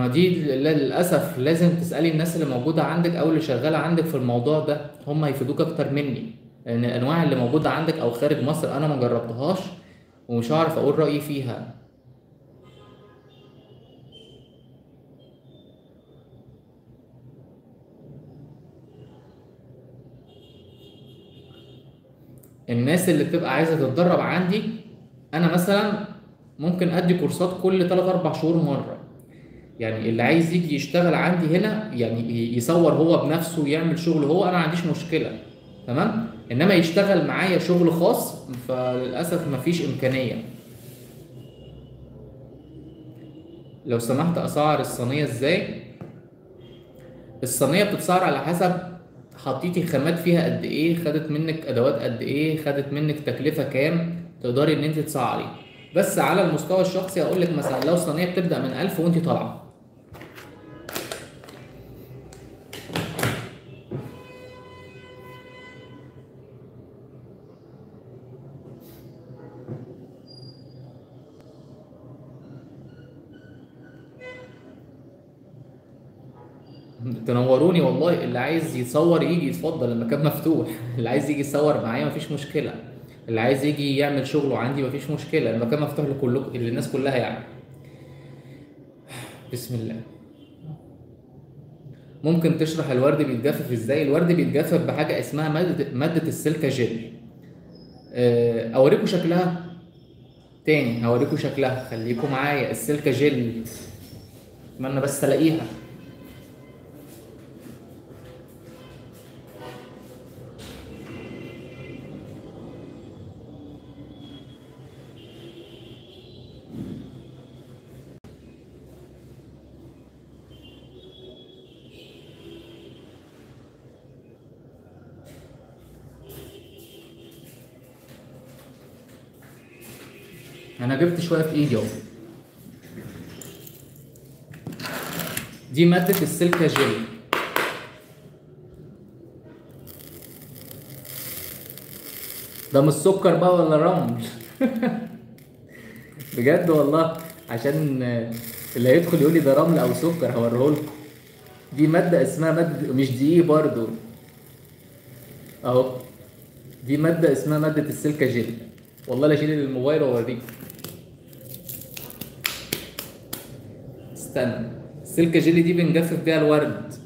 ما دي ل- للاسف لازم تسالي الناس اللي موجوده عندك او اللي شغاله عندك في الموضوع ده هم هيفيدوك اكتر مني لان الانواع اللي موجوده عندك او خارج مصر انا ما جربتهاش ومش هعرف اقول رايي فيها الناس اللي بتبقى عايزه تتدرب عندي انا مثلا ممكن ادي كورسات كل 3 4 شهور مره يعني اللي عايز يجي يشتغل عندي هنا يعني ي- يصور هو بنفسه يعمل شغل هو انا ما عنديش مشكله تمام انما يشتغل معايا شغل خاص فللاسف مفيش امكانيه لو سمحت اسعر الصينيه ازاي الصينيه بتتسعر على حسب حطيتي خامات فيها قد ايه خدت منك ادوات قد ايه خدت منك تكلفه كام تقدري ان انت تسعري بس على المستوى الشخصي هقول لك مثلا لو صينيه بتبدا من 1000 وانت طالعه تنوروني والله اللي عايز يتصور يجي يتفضل المكان مفتوح اللي عايز يجي يصور معايا مفيش مشكلة اللي عايز يجي يعمل شغله عندي مفيش مشكلة المكان مفتوح لكلكم للناس كلها يعني بسم الله ممكن تشرح الورد بيتجفف ازاي الورد بيتجفف بحاجة اسمها مادة مادة السيليكا جل آه، اوريكم شكلها تاني هوريكم شكلها خليكم معايا السيليكا جل اتمنى بس الاقيها انا جبت شويه في ايدي اهو دي ماده السيليكا جل ده مش سكر بقى ولا رمل بجد والله عشان اللي هيدخل يقول لي ده رمل او سكر هوريهولكم دي ماده اسمها ماده مش دقيق برضو اهو دي ماده اسمها ماده السيليكا جل والله لا اشيل الموبايل واوريك استنى السلكه جيلي دي بنجفف بيها الورد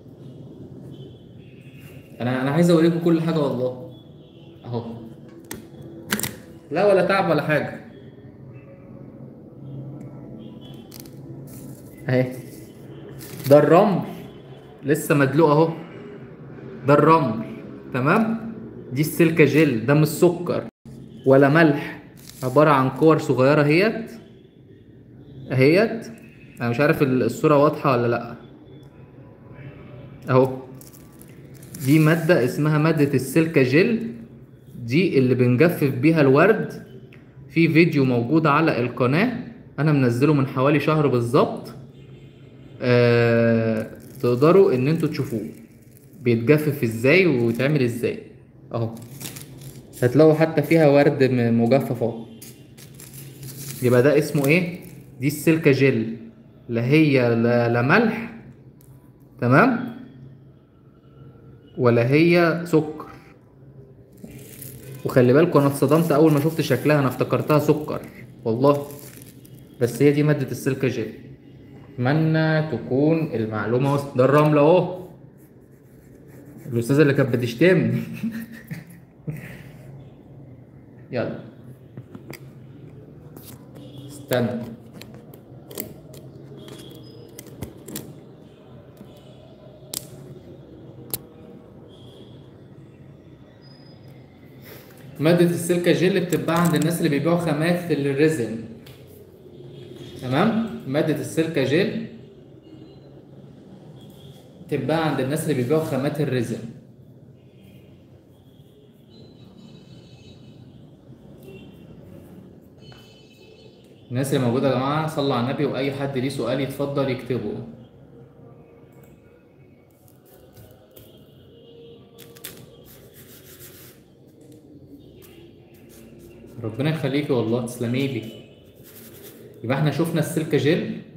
انا انا عايز اوريكم كل حاجه والله اهو لا ولا تعب ولا حاجه اهي ده الرمل لسه مدلوق اهو ده الرمل تمام دي السلكه جل ده مش سكر ولا ملح عباره عن كور صغيره اهيت اهيت انا مش عارف الصوره واضحه ولا لا اهو دي ماده اسمها ماده السيليكا جل دي اللي بنجفف بيها الورد في فيديو موجود على القناه انا منزله من حوالي شهر بالظبط آه تقدروا ان انتوا تشوفوه بيتجفف ازاي ويتعمل ازاي اهو هتلاقوا حتى فيها ورد م- مجفف اهو يبقى ده اسمه ايه دي السيليكا جل لا هي لا, لا ملح تمام ولا هي سكر وخلي بالكوا انا اتصدمت اول ما شفت شكلها انا افتكرتها سكر والله بس هي دي مادة السيليكا جل اتمنى تكون المعلومة وصلت ده الرمل اهو الأستاذة اللي كانت بتشتمني يلا استنى مادة السيليكا جل بتتباع عند الناس اللي بيبيعوا خامات الريزن تمام مادة السيليكا جل بتتباع عند الناس اللي بيبيعوا خامات الريزن الناس اللي موجودة يا جماعة صلوا على النبي وأي حد ليه سؤال يتفضل يكتبه ربنا يخليكي والله تسلمي لي يبقى احنا شفنا السيليكا جل